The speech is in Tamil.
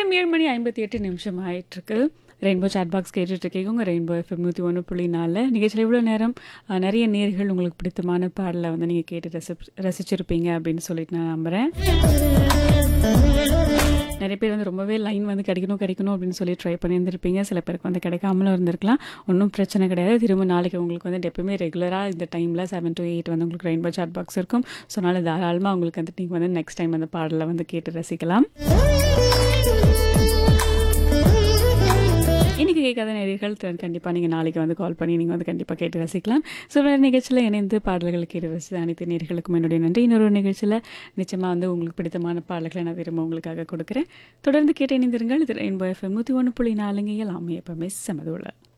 நேரம் ஏழு மணி ஐம்பத்தி எட்டு நிமிஷம் ஆயிட்டிருக்கு ரெயின்போ சாட் பாக்ஸ் கேட்டுட்ருக்கீங்க உங்கள் ரெயின்போ எஃப்எம் நூற்றி ஒன்று புள்ளி நாலில் நிகழ்ச்சியில் இவ்வளோ நேரம் அஹ், நிறைய நேர்கள் உங்களுக்கு பிடித்தமான பாடலை வந்து நீங்கள் கேட்டு ரசி ரசிச்சிருப்பீங்க அப்படின்னு சொல்லிட்டு நான் நம்புகிறேன் நிறைய பேர் வந்து ரொம்பவே லைன் வந்து கிடைக்கணும் கிடைக்கணும் அப்படின்னு சொல்லி ட்ரை பண்ணியிருந்திருப்பீங்க சில பேருக்கு வந்து கிடைக்காமலும் இருந்திருக்கலாம் ஒன்றும் பிரச்சனை கிடையாது திரும்ப நாளைக்கு உங்களுக்கு வந்து எப்பவுமே ரெகுலராக இந்த டைமில் செவன் to எயிட் வந்து உங்களுக்கு ரெயின்போ சாட் பாக்ஸ் இருக்கும் ஸோ அதனால் தாராளமாக உங்களுக்கு வந்து நீங்கள் வந்து நெக்ஸ்ட் டைம் அந்த பாடலை வந்து கேட்டு ரசிக்கலாம் இன்றைக்கி கேட்காத நேர்கள் கண்டிப்பாக நீங்கள் நாளைக்கு வந்து கால் பண்ணி நீங்கள் வந்து கண்டிப்பாக கேட்டு ரசிக்கலாம் ஸோ வேறு நிகழ்ச்சியில் இணைந்து பாடல்கள் கேட்டு ரசித்த அனைத்து நேர்களுக்கும் என்னுடைய நன்றி இன்னொரு நிகழ்ச்சியில் நிச்சயமாக வந்து உங்களுக்கு பிடித்தமான பாடல்களை நான் திரும்ப உங்களுக்காக கொடுக்குறேன் தொடர்ந்து கேட்டு இணைந்திருங்கள் இது ரெயின்போ எஃப்எம் நூற்றி ஒன்று புள்ளி நாலுங்க எல்லாமே எப்பவுமே சமதுள்ள